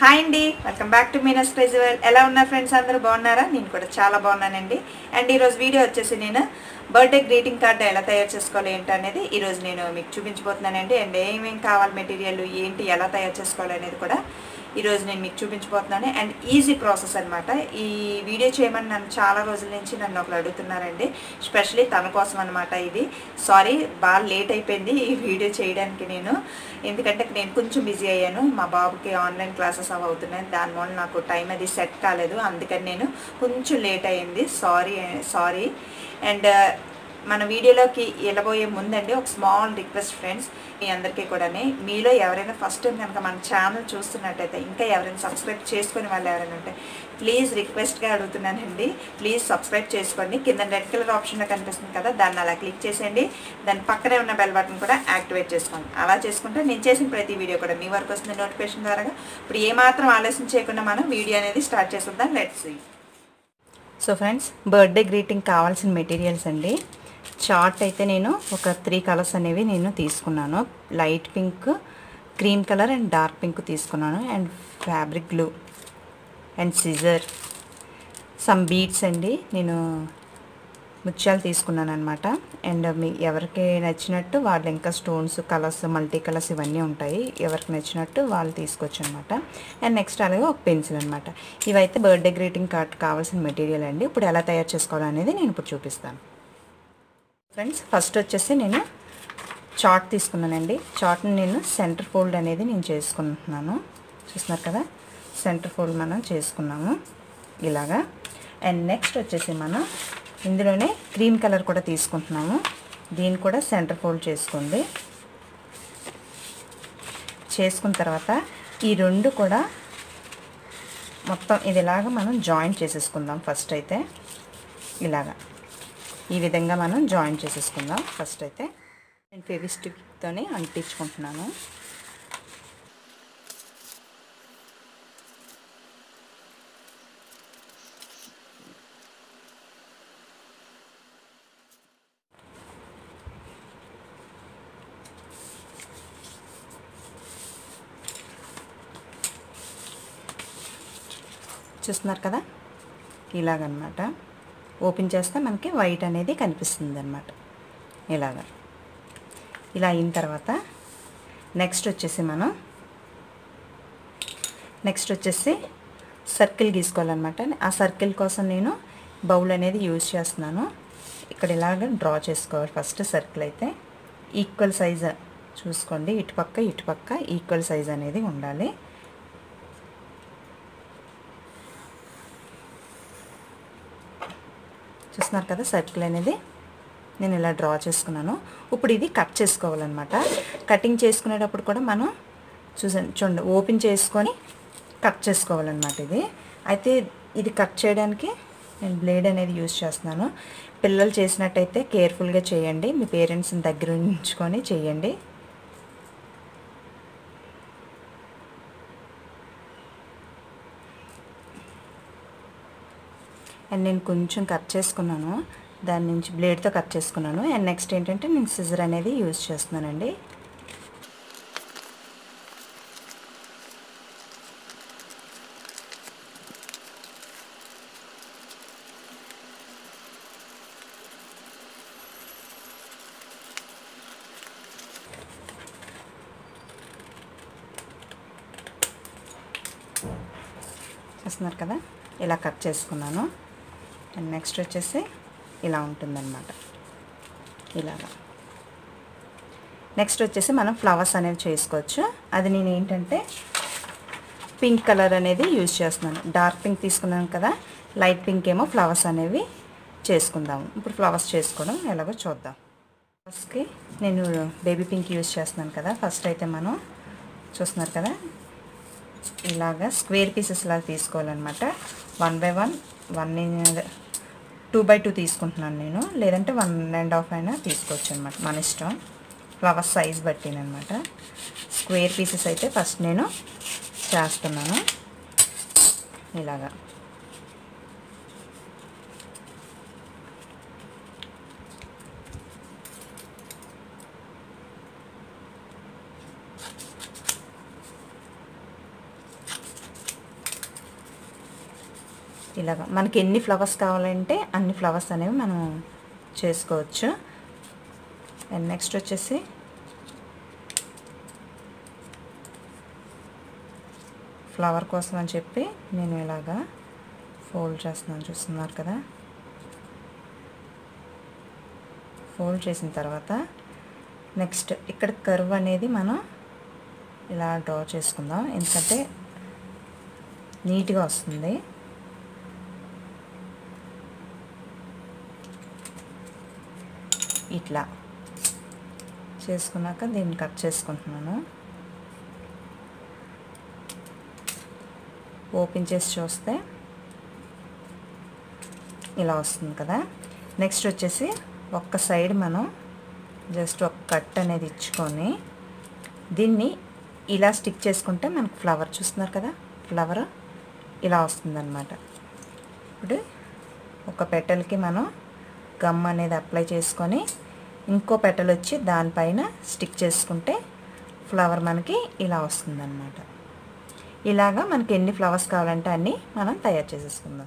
hi అండి welcome back to మీనస్ festival ఎలా ఉన్నారు ఫ్రెండ్స్ అందరూ బాగున్నారా నేను కూడా చాలా బాగున్నానండి అండ్ ఈరోజు వీడియో వచ్చేసి నేను బర్త్డే గ్రీటింగ్ కార్డ్ ఎలా తయారు చేసుకోవాలి ఏంటి అనేది ఈరోజు నేను మీకు చూపించబోతున్నానండి అండ్ ఏమేమి కావాలి మెటీరియల్ ఏంటి ఎలా తయారు చేసుకోవాలి అనేది కూడా ఈరోజు నేను మీకు చూపించబోతున్నాను అండ్ ఈజీ ప్రాసెస్ అనమాట ఈ వీడియో చేయమని నన్ను చాలా రోజుల నుంచి నన్ను ఒకరు అడుగుతున్నారండి స్పెషలీ తన కోసం అనమాట ఇది సారీ బాగా లేట్ అయిపోయింది ఈ వీడియో చేయడానికి నేను ఎందుకంటే నేను కొంచెం బిజీ అయ్యాను మా బాబుకి ఆన్లైన్ క్లాసెస్ అవి అవుతున్నాయి దానివల్ల నాకు టైం అది సెట్ కాలేదు అందుకని నేను కొంచెం లేట్ అయ్యింది సారీ సారీ అండ్ మన వీడియోలోకి వెళ్ళబోయే ముందండి ఒక స్మాల్ రిక్వెస్ట్ ఫ్రెండ్స్ మీ అందరికీ కూడా మీలో ఎవరైనా ఫస్ట్ టైం కనుక మన ఛానల్ చూస్తున్నట్టయితే ఇంకా ఎవరైనా సబ్స్క్రైబ్ చేసుకునే వాళ్ళు ఎవరైనా ఉంటే ప్లీజ్ రిక్వెస్ట్గా అడుగుతున్నానండి ప్లీజ్ సబ్స్క్రైబ్ చేసుకోండి కింద రెడ్ కలర్ ఆప్షన్లో కనిపిస్తుంది కదా దాన్ని అలా క్లిక్ చేసేయండి దాని పక్కనే ఉన్న బెల్ బటన్ కూడా యాక్టివేట్ చేసుకోండి అలా చేసుకుంటే నేను చేసిన ప్రతి వీడియో కూడా మీ వరకు వస్తుంది నోటిఫికేషన్ ద్వారా ఇప్పుడు ఏమాత్రం ఆలస్యం చేయకుండా మనం వీడియో అనేది స్టార్ట్ చేసేద్దాం let's so friends birthday greeting కావాల్సిన మెటీరియల్స్ అండి చార్ట్ అయితే నేను ఒక త్రీ కలర్స్ అనేవి నేను తీసుకున్నాను light pink cream colour and dark pink తీసుకున్నాను and fabric glue and scissor some beads అండి నేను ముత్యాలు తీసుకున్నాను అనమాట అండ్ మీ ఎవరికి నచ్చినట్టు వాళ్ళు ఇంకా స్టోన్స్ కలర్స్ మల్టీ కలర్స్ ఇవన్నీ ఉంటాయి ఎవరికి నచ్చినట్టు వాళ్ళు తీసుకోవచ్చు అనమాట అండ్ నెక్స్ట్ అలాగే ఒక పెన్సిల్ అనమాట ఇవైతే బర్త్డే గ్రీటింగ్ కార్డ్ కావాల్సిన మెటీరియల్ అండి ఇప్పుడు ఎలా తయారు చేసుకోవాలనేది నేను ఇప్పుడు చూపిస్తాను ఫ్రెండ్స్ ఫస్ట్ వచ్చేసి నేను చార్ట్ తీసుకున్నానండి చార్ట్ని నేను సెంటర్ ఫోల్డ్ అనేది నేను చేసుకుంటున్నాను చూస్తున్నారు కదా సెంటర్ ఫోల్డ్ మనం చేసుకున్నాము ఇలాగా అండ్ నెక్స్ట్ వచ్చేసి మనం ఇందులోనే క్రీమ్ కలర్ కూడా తీసుకుంటున్నాము దీన్ని కూడా సెంటర్ ఫోల్డ్ చేసుకోండి చేసుకున్న తర్వాత ఈ రెండు కూడా మొత్తం ఇది ఇలాగా మనం జాయింట్ చేసేసుకుందాం ఫస్ట్ అయితే ఇలాగా ఈ విధంగా మనం జాయిన్ చేసేసుకుందాం ఫస్ట్ అయితే నేను ఫెవిస్టిక్తోనే అంటించుకుంటున్నాను చూస్తున్నారు కదా ఇలాగనమాట ఓపెన్ చేస్తే మనకి వైట్ అనేది కనిపిస్తుంది అనమాట ఇలాగా ఇలా అయిన తర్వాత నెక్స్ట్ వచ్చేసి మనం నెక్స్ట్ వచ్చేసి సర్కిల్ గీసుకోవాలన్నమాట ఆ సర్కిల్ కోసం నేను బౌల్ అనేది యూజ్ చేస్తున్నాను ఇక్కడ ఇలాగ డ్రా చేసుకోవాలి ఫస్ట్ సర్కిల్ అయితే ఈక్వల్ సైజ్ చూసుకోండి ఇటుపక్క ఇటుపక్క ఈక్వల్ సైజ్ అనేది ఉండాలి చూస్తున్నారు కదా సర్కిల్ అనేది నేను ఇలా డ్రా చేసుకున్నాను ఇప్పుడు ఇది కట్ చేసుకోవాలన్నమాట కటింగ్ చేసుకునేటప్పుడు కూడా మనం చూసండి చూడండి ఓపెన్ చేసుకొని కట్ చేసుకోవాలన్నమాట ఇది అయితే ఇది కట్ చేయడానికి నేను బ్లేడ్ అనేది యూజ్ చేస్తున్నాను పిల్లలు చేసినట్టయితే కేర్ఫుల్గా చేయండి మీ పేరెంట్స్ని దగ్గర ఉంచుకొని చేయండి అండ్ నేను కొంచెం కట్ చేసుకున్నాను దాని నుంచి బ్లేడ్తో కట్ చేసుకున్నాను అండ్ నెక్స్ట్ ఏంటంటే నేను సిజర్ అనేది యూజ్ చేస్తున్నానండి చూస్తున్నారు కదా ఇలా కట్ చేసుకున్నాను అండ్ నెక్స్ట్ వచ్చేసి ఇలా ఉంటుందన్నమాట ఇలాగా నెక్స్ట్ వచ్చేసి మనం ఫ్లవర్స్ అనేవి చేసుకోవచ్చు అది నేను ఏంటంటే పింక్ కలర్ అనేది యూజ్ చేస్తున్నాను డార్క్ పింక్ తీసుకున్నాను కదా లైట్ పింక్ ఏమో ఫ్లవర్స్ అనేవి చేసుకుందాము ఇప్పుడు ఫ్లవర్స్ చేసుకోవడం ఎలాగో చూద్దాం ఫ్లవర్స్కి నేను బేబీ పింక్ యూజ్ చేస్తున్నాను కదా ఫస్ట్ అయితే మనం చూస్తున్నారు కదా ఇలాగా స్క్వేర్ పీసెస్ లాగా తీసుకోవాలన్నమాట one by one one two by two తీసుకుంటున్నాను నేను లేదంటే వన్ అండ్ హాఫ్ అయినా తీసుకోవచ్చు అనమాట మన ఇష్టం ఫ్లవర్ సైజ్ బట్టినమాట స్క్వేర్ పీసెస్ అయితే ఫస్ట్ నేను చేస్తున్నాను ఇలాగా ఇలాగ మనకి ఎన్ని ఫ్లవర్స్ కావాలంటే అన్ని ఫ్లవర్స్ అనేవి మనం చేసుకోవచ్చు అండ్ నెక్స్ట్ వచ్చేసి ఫ్లవర్ కోసం అని చెప్పి నేను ఇలాగా ఫోల్డ్ చేస్తున్నాను చూస్తున్నారు కదా ఫోల్డ్ చేసిన తర్వాత నెక్స్ట్ ఇక్కడ కర్వ్ అనేది మనం ఇలా డ్రా చేసుకుందాం ఎందుకంటే నీట్గా వస్తుంది ఇట్లా చేసుకున్నాక దీన్ని కట్ చేసుకుంటున్నాను ఓపెన్ చేసి చూస్తే ఇలా వస్తుంది కదా నెక్స్ట్ వచ్చేసి ఒక్క సైడ్ మనం జస్ట్ ఒక కట్ అనేది ఇచ్చుకొని దీన్ని ఇలా స్టిక్ చేసుకుంటే మనకు ఫ్లవర్ చూస్తున్నారు కదా ఫ్లవర్ ఇలా వస్తుందన్నమాట ఇప్పుడు ఒక పెటల్కి మనం గమ్ అనేది అప్లై చేసుకొని ఇంకో పెటల్ వచ్చి దానిపైన స్టిక్ చేసుకుంటే ఫ్లవర్ మనకి ఇలా వస్తుందన్నమాట ఇలాగా మనకి ఎన్ని ఫ్లవర్స్ కావాలంటే అన్నీ మనం తయారు చేసేసుకుందాం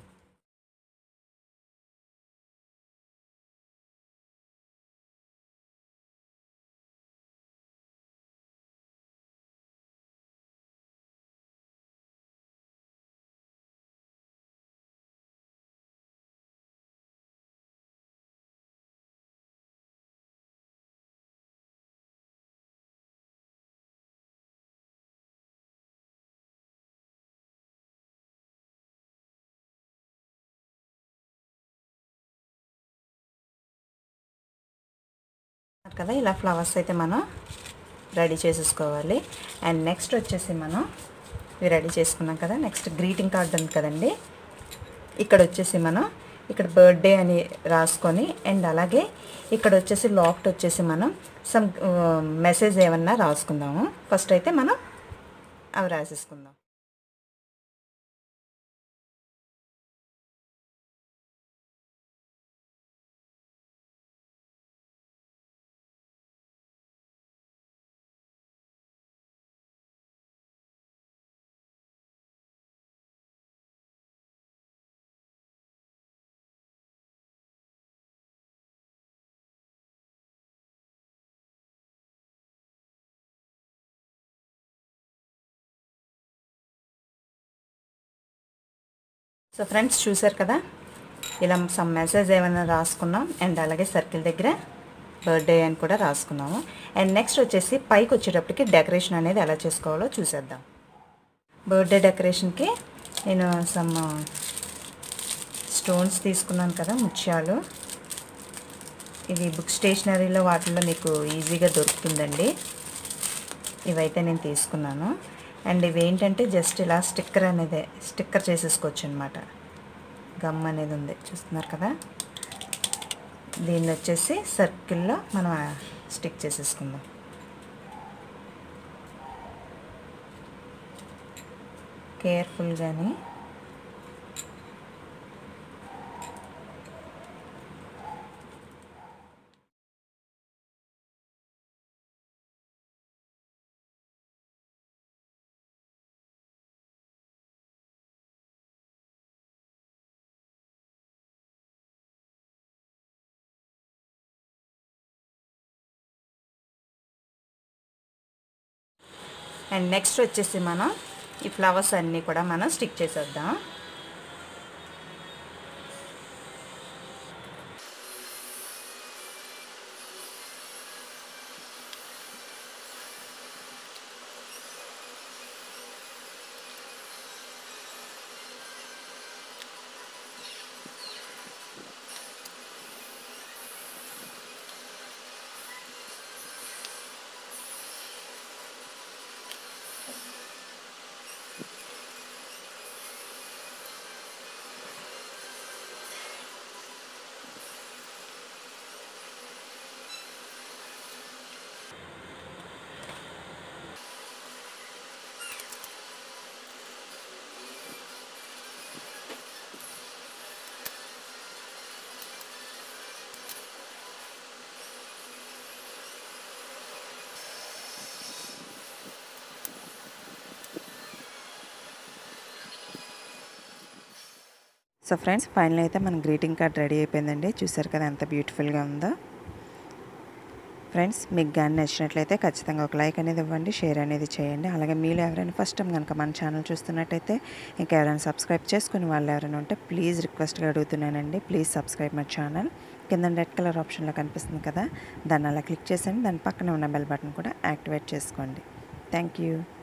కదా ఇలా ఫ్లవర్స్ అయితే మనం రెడీ చేసేసుకోవాలి అండ్ నెక్స్ట్ వచ్చేసి మనం ఇవి రెడీ చేసుకున్నాం కదా నెక్స్ట్ గ్రీటింగ్ కార్డ్ ఉంది కదండి ఇక్కడ వచ్చేసి మనం ఇక్కడ బర్త్డే అని రాసుకొని అండ్ అలాగే ఇక్కడ వచ్చేసి లాఫ్ట్ వచ్చేసి మనం సమ్ మెసేజ్ ఏమన్నా రాసుకుందాము ఫస్ట్ అయితే మనం అవి రాసేసుకుందాం సో ఫ్రెండ్స్ చూసారు కదా ఇలా సమ్ మెసేజ్ ఏమైనా రాసుకున్నాం అండ్ అలాగే సర్కిల్ దగ్గర బర్త్డే అని కూడా రాసుకున్నాము అండ్ నెక్స్ట్ వచ్చేసి పైకి వచ్చేటప్పటికి డెకరేషన్ అనేది ఎలా చేసుకోవాలో చూసేద్దాం బర్త్డే డెకరేషన్కి నేను సమ్ స్టోన్స్ తీసుకున్నాను కదా ముత్యాలు ఇవి బుక్ స్టేషనరీలో వాటిల్లో మీకు ఈజీగా దొరుకుతుందండి ఇవైతే నేను తీసుకున్నాను అండ్ ఇవి ఏంటంటే జస్ట్ ఇలా స్టిక్కర్ అనేది స్టిక్కర్ చేసేసుకోవచ్చు అనమాట గమ్ అనేది ఉంది చూస్తున్నారు కదా దీన్ని వచ్చేసి సర్కిల్లో మనం స్టిక్ చేసేసుకుందాం కేర్ఫుల్గాని అండ్ నెక్స్ట్ వచ్చేసి మనం ఈ ఫ్లవర్స్ అన్నీ కూడా మనం స్టిక్ చేసేద్దాం సో ఫ్రెండ్స్ ఫైనల్ అయితే మన గ్రీటింగ్ కార్డ్ రెడీ అయిపోయిందండి చూసారు కదా ఎంత బ్యూటిఫుల్గా ఉందో ఫ్రెండ్స్ మీకు కానీ నచ్చినట్లయితే ఖచ్చితంగా ఒక లైక్ అనేది ఇవ్వండి షేర్ అనేది చేయండి అలాగే మీరు ఎవరైనా ఫస్ట్ టైం కనుక మన ఛానల్ చూస్తున్నట్టయితే ఇంకా ఎవరైనా సబ్స్క్రైబ్ చేసుకుని వాళ్ళు ఎవరైనా ఉంటే ప్లీజ్ రిక్వెస్ట్గా అడుగుతున్నానండి ప్లీజ్ సబ్స్క్రైబ్ మై ఛానల్ కింద రెడ్ కలర్ ఆప్షన్లో కనిపిస్తుంది కదా దాన్ని అలా క్లిక్ చేసండి దాని పక్కన ఉన్న బెల్ బటన్ కూడా యాక్టివేట్ చేసుకోండి థ్యాంక్ యూ